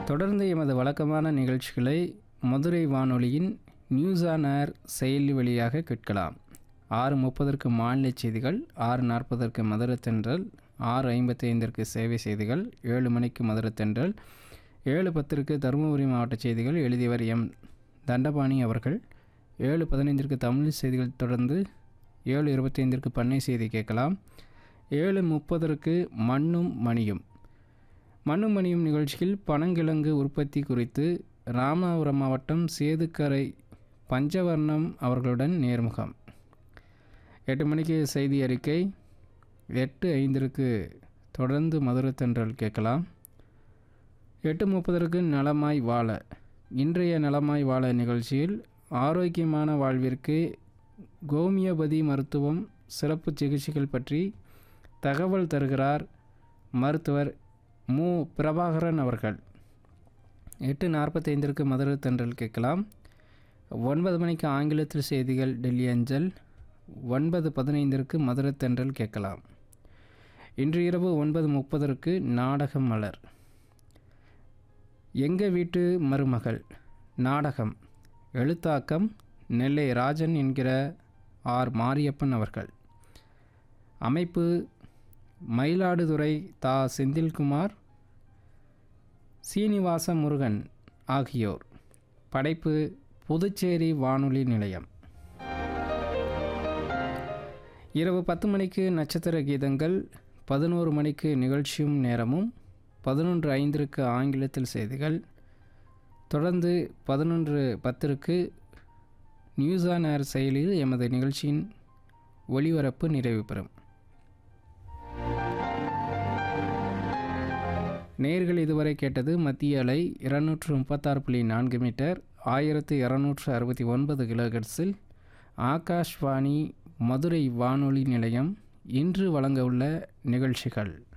தொடர்ந்து எமது வழக்கமான நிகழ்ச்சிகளை மதுரை வானொலியின் நியூஸ் ஆன் ஏர் செயலி வழியாக கேட்கலாம் ஆறு முப்பதற்கு மாநில செய்திகள் ஆறு நாற்பதற்கு மதுரை தென்றல் ஆறு ஐம்பத்தி ஐந்திற்கு சேவை செய்திகள் ஏழு மணிக்கு மதுரை தென்றல் ஏழு பத்திற்கு தருமபுரி மாவட்ட செய்திகள் எழுதியவர் எம் தண்டபாணி அவர்கள் ஏழு பதினைந்திற்கு தமிழ் செய்திகள் தொடர்ந்து ஏழு இருபத்தைந்திற்கு பண்ணை செய்தி கேட்கலாம் ஏழு முப்பதற்கு மண்ணும் மணியும் மண்ணும் மணியும் நிகழ்ச்சியில் பனங்கிழங்கு உற்பத்தி குறித்து ராமநாதபுரம் மாவட்டம் சேதுக்கரை பஞ்சவர்ணம் அவர்களுடன் நேர்முகம் எட்டு மணிக்கு செய்தி அறிக்கை எட்டு ஐந்திற்கு தொடர்ந்து மதுரை தென்றல் கேட்கலாம் எட்டு முப்பதற்கு நலமாய் வாழ இன்றைய நலமாய் வாழ நிகழ்ச்சியில் ஆரோக்கியமான வாழ்விற்கு கோமியோபதி மருத்துவம் சிறப்பு சிகிச்சைகள் பற்றி தகவல் தருகிறார் மருத்துவர் மு பிரபாகரன் அவர்கள் எட்டு நாற்பத்தைந்திற்கு மதுரை தென்றல் கேட்கலாம் ஒன்பது மணிக்கு ஆங்கிலத்தில் செய்திகள் டெல்லி அஞ்சல் ஒன்பது பதினைந்திற்கு மதுரை தென்றல் கேட்கலாம் இன்று இரவு ஒன்பது முப்பதற்கு நாடகம் மலர் எங்கள் வீட்டு மருமகள் நாடகம் எழுத்தாக்கம் நெல்லை ராஜன் என்கிற ஆர் மாரியப்பன் அவர்கள் அமைப்பு மயிலாடுதுறை தா செந்தில்குமார் சீனிவாச முருகன் ஆகியோர் படைப்பு புதுச்சேரி வானொலி நிலையம் இரவு பத்து மணிக்கு நட்சத்திர கீதங்கள் பதினோரு மணிக்கு நிகழ்ச்சியும் நேரமும் பதினொன்று ஐந்திற்கு ஆங்கிலத்தில் செய்திகள் தொடர்ந்து பதினொன்று பத்திற்கு நியூஸ் ஆன் ஏர் செயலியில் எமது நிகழ்ச்சியின் ஒளிபரப்பு நிறைவு பெறும் நேர்கள் இதுவரை கேட்டது மத்திய அலை இருநூற்று முப்பத்தாறு புள்ளி நான்கு மீட்டர் ஆயிரத்து இரநூற்று அறுபத்தி ஒன்பது கிலோஹெர்ட்ஸில் ஆகாஷ்வாணி மதுரை வானொலி நிலையம் இன்று வழங்க உள்ள நிகழ்ச்சிகள்